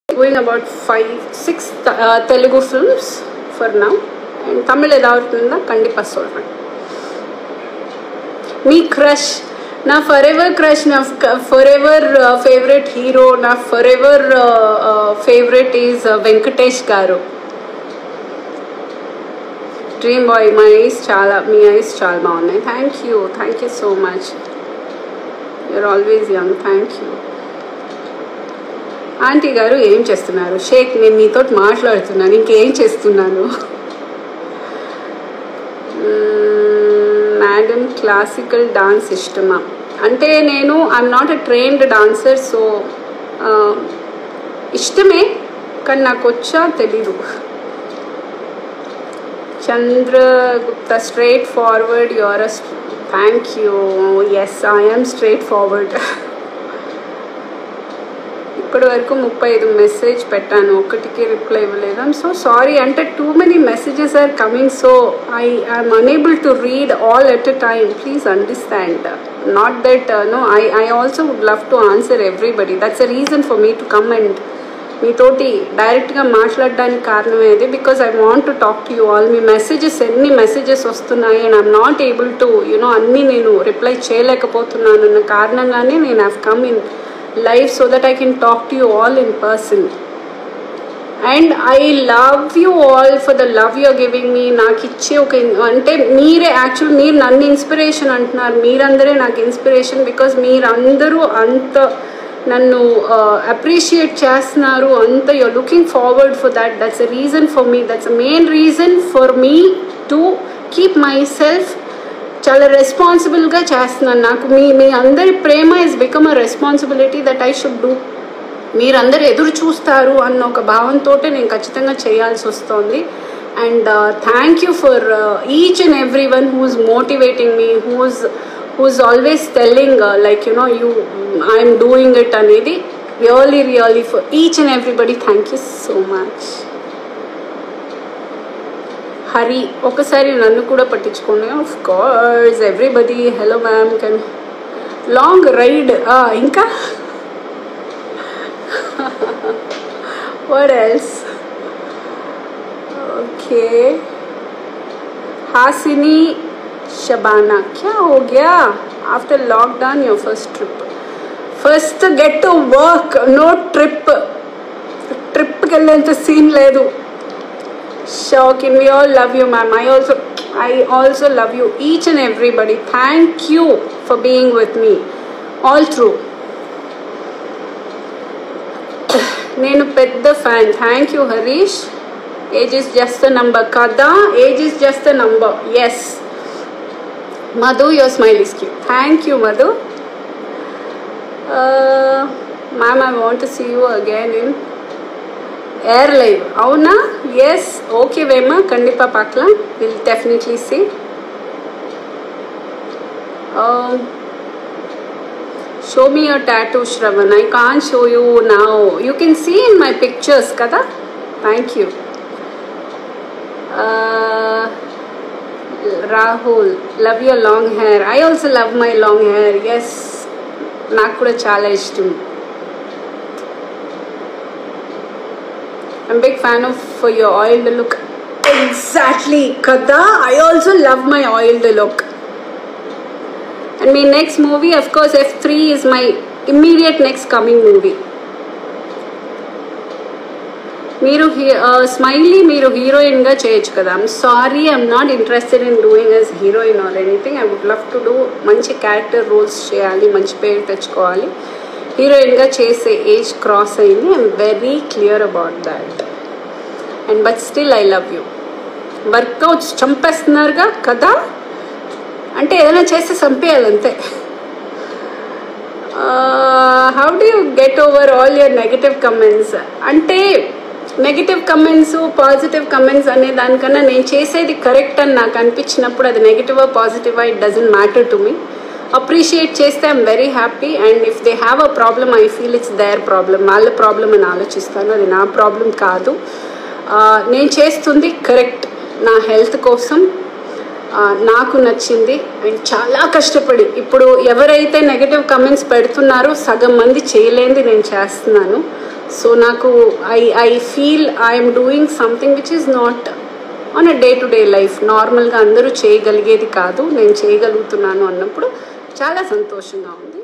doing about five, six uh, Telugu films for now. And Tamil ஏதாவது இருந்தால் கண்டிப்பாக சொல்கிறேன் మీ క్రష్ నా ఫర్ ఎవర్ క్రష్ నా ఫర్ ఎవర్ ఫేవరెట్ హీరో నా forever favourite is Venkatesh garu dream bye my eyes చాలా మీ ఐస్ చాలా బాగున్నాయి thank you thank you so much you're always young thank you aunty garu ఏం చేస్తున్నారు షేక్ నేను మీతో మాట్లాడుతున్నాను ఇంకేం చేస్తున్నాను మేడం క్లాసికల్ డాన్స్ ఇష్టమా అంటే నేను I'm not a trained dancer so ఇష్టమే కానీ నాకు వచ్చా తెలీదు Chandragupta straightforward your thank you yes I'm straightforward ఇప్పటి వరకు ముప్పై ఐదు మెసేజ్ పెట్టాను ఒక్కటికి రిప్లై ఇవ్వలేదు ఐమ్ సో సారీ అంటే too many messages are coming so I I'm unable to read all at a time please understand not that no I I also would love to answer everybody that's a reason for me to come and మీతోటి డైరెక్ట్గా మాట్లాడడానికి కారణమే అది because I want to talk to you all మీ messages ఎన్ని messages వస్తున్నాయి and I'm not able to you know అన్నీ నేను రిప్లై చేయలేకపోతున్నాను అన్న కారణంగానే నేను have come in live so that I can talk to you all in person. And I love you all for the love you're giving మీ నాకు ఇచ్చే ఒక అంటే మీరే యాక్చువల్ మీరు నన్ను ఇన్స్పిరేషన్ అంటున్నారు మీరందరే నాకు ఇన్స్పిరేషన్ బికాజ్ మీరందరూ అంత నన్ను అప్రిషియేట్ చేస్తున్నారు అంత you're looking forward for that that's a reason for me that's a main reason for me to keep myself చాలా రెస్పాన్సిబుల్గా చేస్తున్నాను నాకు మీ మీ అందరి ప్రేమ is become a responsibility that I should do మీరందరూ ఎదురు చూస్తారు అన్న ఒక భావంతో నేను ఖచ్చితంగా చేయాల్సి వస్తుంది and thank you for each and every one who's motivating me who's who's always telling like you know you I'm doing it అనేది really really for each and everybody thank you so much Hari ఒకసారి నన్ను కూడా పట్టించుకోండి of course everybody hello ma'am can long ride ఇంకా what else okay Hasini Shabana क्या हो गया after lockdown your first trip first get to work no trip ట్రిప్కి వెళ్ళేంత సీన్ లేదు షాకిన్ we all love you ma'am I also I also love you each and everybody thank you for being with me all through నేను పెద్ద fan thank you Harish age is just a number కదా age is just a number yes Madhu your smile is cute thank you Madhu ma'am I want see you again in our live అవునా yes okay వేమా கண்டிப்பாக பார்க்கலாம் will definitely C show me your tattoo shravan i can't show you now you can see in my pictures kada thank you uh, rahul love your long hair i also love my long hair yes నాకు కూడా చాలా ఇష్టం I'm big fan of for your oiled look. Exactly, Kada. I also love my oiled look. And my next movie, of course, F3 is my immediate next coming movie. మీరు స్మైలీ మీరు హీరోయిన్గా చేయొచ్చు కదా I'm sorry I'm not interested in doing as heroine or anything I would love to do మంచి character roles చేయాలి మంచి పేరు తెచ్చుకోవాలి హీరోయిన్గా చేసే ఏజ్ క్రాస్ అయింది I'm very clear about that and but still I love you workouts చంపేస్తున్నారుగా కదా అంటే ఏదైనా చేస్తే చంపేయాలి అంతే how do you get over all your negative comments అంటే నెగిటివ్ కమెంట్స్ పాజిటివ్ కమెంట్స్ అనే దానికన్నా నేను చేసేది కరెక్ట్ అని నాకు అనిపించినప్పుడు అది నెగిటివా పాజిటివా it doesn't matter to me appreciate చేస్తే I'm very happy and if they have a problem I feel it's their problem వాళ్ళ ప్రాబ్లమ్ అని ఆలోచిస్తాను అది నా ప్రాబ్లం కాదు నేను చేస్తుంది కరెక్ట్ నా హెల్త్ కోసం నాకు నచ్చింది అండ్ చాలా కష్టపడి ఇప్పుడు ఎవరైతే నెగటివ్ కమెంట్స్ పెడుతున్నారో సగం మంది చేయలేనిది నేను చేస్తున్నాను సో నాకు I I feel I'm doing something which is not on a day to day life నార్మల్గా అందరూ చేయగలిగేది కాదు నేను చేయగలుగుతున్నాను అన్నప్పుడు చాలా సంతోషంగా ఉంది